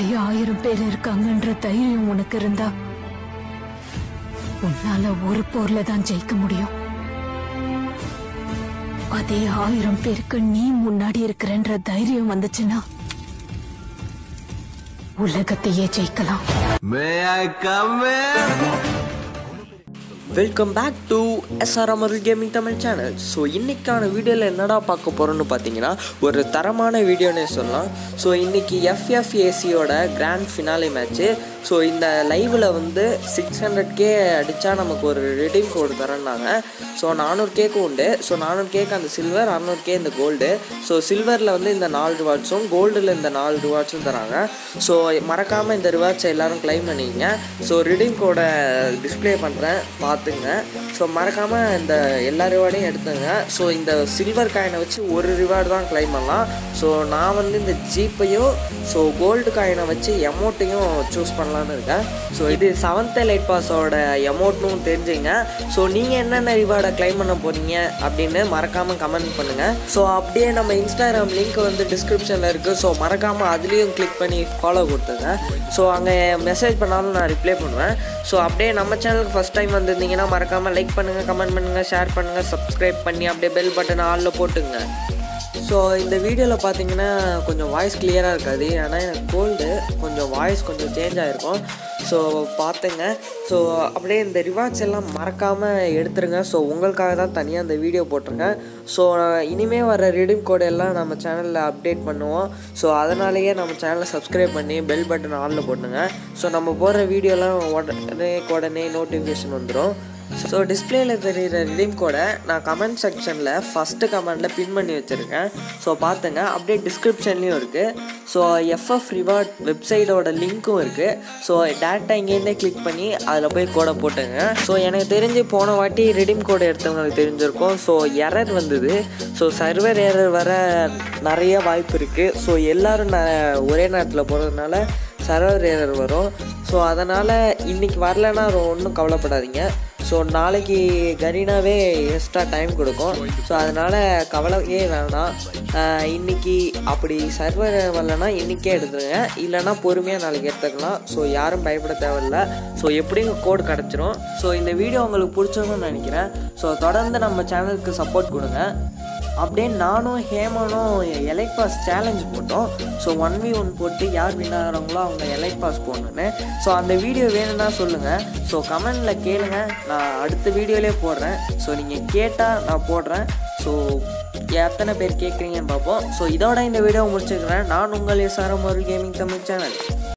பின்னாடி ஆயிரம் பேர் இருக்காங்கன்ற தைரியம் உனக்கு இருந்தா உன்னால ஒரு போர்ல தான் ஜெயிக்க முடியும் அதே ஆயிரம் பேருக்கு நீ முன்னாடி இருக்கிறன்ற தைரியம் வந்துச்சுன்னா உலகத்தையே ஜெயிக்கலாம் May I come in? Welcome back to SRM Arul gaming Tamil channel so இன்னைக்கான வீடியோவில் என்னடா பார்க்க போகிறோன்னு பார்த்தீங்கன்னா ஒரு தரமான வீடியோனே சொல்லலாம் ஸோ இன்னைக்கு எஃப்எஃப்ஏசியோட கிராண்ட் ஃபினாலே மேட்ச்சு ஸோ இந்த லைவில் வந்து சிக்ஸ் ஹண்ட்ரட் கே அடித்தா நமக்கு ஒரு ரிடீம் கோடு தரேன்னாங்க ஸோ நானூறு கேக்கு உண்டு ஸோ நானூறு கேக்கு அந்த சில்வர் அறநூறு கே இந்த கோல்டு ஸோ சில்வரில் வந்து இந்த நாலு ரிவார்ட்ஸும் கோல்டில் இந்த நாலு ரிவார்ட்ஸும் தராங்க ஸோ மறக்காமல் இந்த ரிவார்ட்ஸை எல்லாரும் கிளைம் பண்ணிக்கங்க ஸோ ரிடீம் கோடை டிஸ்ப்ளே பண்ணுறேன் பார்த்துங்க ஸோ மறக்காமல் இந்த எல்லா ரிவார்டையும் எடுத்துங்க ஸோ இந்த சில்வர் காயினை வச்சு ஒரு ரிவார்டு தான் கிளைம் பண்ணலாம் ஸோ நான் வந்து இந்த ஜீப்பையும் ஸோ கோல்டு காயினை வச்சு எமௌண்ட்டையும் சூஸ் பண்ணலான்னு இருக்கேன் ஸோ இது செவன்த் லைட் பாஸோட எமௌண்ட்னும் தெரிஞ்சுங்க ஸோ நீங்கள் என்னென்ன ரிவார்டை கிளைம் பண்ண போகிறீங்க அப்படின்னு மறக்காமல் கமெண்ட் பண்ணுங்கள் ஸோ அப்படியே நம்ம இன்ஸ்டாகிராம் லிங்க் வந்து டிஸ்கிரிப்ஷனில் இருக்குது ஸோ மறக்காமல் அதுலேயும் கிளிக் பண்ணி ஃபாலோ கொடுத்துங்க ஸோ அங்கே மெசேஜ் பண்ணாலும் நான் ரிப்ளை பண்ணுவேன் ஸோ அப்படியே நம்ம சேனலுக்கு ஃபஸ்ட் டைம் வந்திருந்தீங்கன்னா மறக்காமல் லைக் பண்ணுங்கள் கமெண்ட் பண்ணுங்கள் ஷேர் பண்ணுங்கள் சப்ஸ்கிரைப் பண்ணி அப்படியே பெல் பட்டன் ஆலில் போட்டுங்க ஸோ இந்த வீடியோவில் பார்த்தீங்கன்னா கொஞ்சம் வாய்ஸ் கிளியராக இருக்காது ஏன்னா எனக்கு கோல்டு கொஞ்சம் வாய்ஸ் கொஞ்சம் சேஞ்ச் ஆகிருக்கும் ஸோ பார்த்துங்க ஸோ அப்படியே இந்த ரிவார்ட்ஸ் எல்லாம் மறக்காமல் எடுத்துருங்க ஸோ உங்களுக்காக தான் தனியாக இந்த வீடியோ போட்டிருக்கேன் ஸோ இனிமேல் வர ரிடீம் கோட் எல்லாம் நம்ம சேனலில் அப்டேட் பண்ணுவோம் ஸோ அதனாலேயே நம்ம சேனலை சப்ஸ்கிரைப் பண்ணி பெல் பட்டன் ஆனில் போட்டுங்க ஸோ நம்ம போடுற வீடியோலாம் உடனே உடனே நோட்டிஃபிகேஷன் வந்துடும் ஸோ டிஸ்பிளேல தெரியிற ரிடீம் கோடை நான் கமெண்ட் செக்ஷனில் ஃபஸ்ட்டு கமெண்டில் பின் பண்ணி வச்சுருக்கேன் ஸோ பார்த்துங்க அப்படியே டிஸ்கிரிப்ஷன்லேயும் இருக்குது ஸோ எஃப்எஃப் ரிவார்ட் வெப்சைட்டோட லிங்க்கும் இருக்குது ஸோ டேரெக்டாக இங்கேருந்தே கிளிக் பண்ணி அதில் போய் கோடை போட்டுங்க ஸோ எனக்கு தெரிஞ்சு போன வாட்டி ரிடீம் கோடை எடுத்தவங்களுக்கு தெரிஞ்சிருக்கும் ஸோ எரர் வந்தது ஸோ சர்வர் எரர் வர நிறைய வாய்ப்பு இருக்குது ஸோ எல்லோரும் ந ஒரே நேரத்தில் போகிறதுனால சர்வர் எரர் வரும் ஸோ அதனால் இன்றைக்கி வரலன்னா ஒன்றும் கவலைப்படாதீங்க ஸோ நாளைக்கு கரீனாவே எக்ஸ்ட்ரா டைம் கொடுக்கும் ஸோ அதனால் கவலையே வேணாம் ஆஹ் இன்னைக்கு அப்படி சர்வர் வரலன்னா இன்றைக்கே எடுத்துருங்க இல்லைன்னா பொறுமையாக நாளைக்கு எடுத்துக்கலாம் ஸோ யாரும் பயப்பட தேவையில்ல ஸோ எப்படியும் கோட் கிடச்சிரும் ஸோ இந்த வீடியோ உங்களுக்கு பிடிச்சிருக்கும்னு நினைக்கிறேன் ஸோ தொடர்ந்து நம்ம சேனலுக்கு சப்போர்ட் கொடுங்க அப்படியே நானும் ஹேமனும் எலைட் பாஸ் சேலஞ்ச் போட்டோம் ஸோ ஒன் வி ஒன் போட்டு யார் வின் ஆகிறாங்களோ அவங்க எலைட் பாஸ் போடணுன்னு ஸோ அந்த வீடியோ வேணும்னா சொல்லுங்கள் ஸோ கமெண்டில் கேளுங்க நான் அடுத்த வீடியோலேயே போடுறேன் ஸோ நீங்கள் கேட்டால் நான் போடுறேன் ஸோ எத்தனை பேர் கேட்குறீங்கன்னு பார்ப்போம் ஸோ இதோட இந்த வீடியோ முடிச்சுக்கிறேன் நான் உங்கள் எஸ்ஆர்எம் ஒரு கேமிங் தமிழ் சேனல்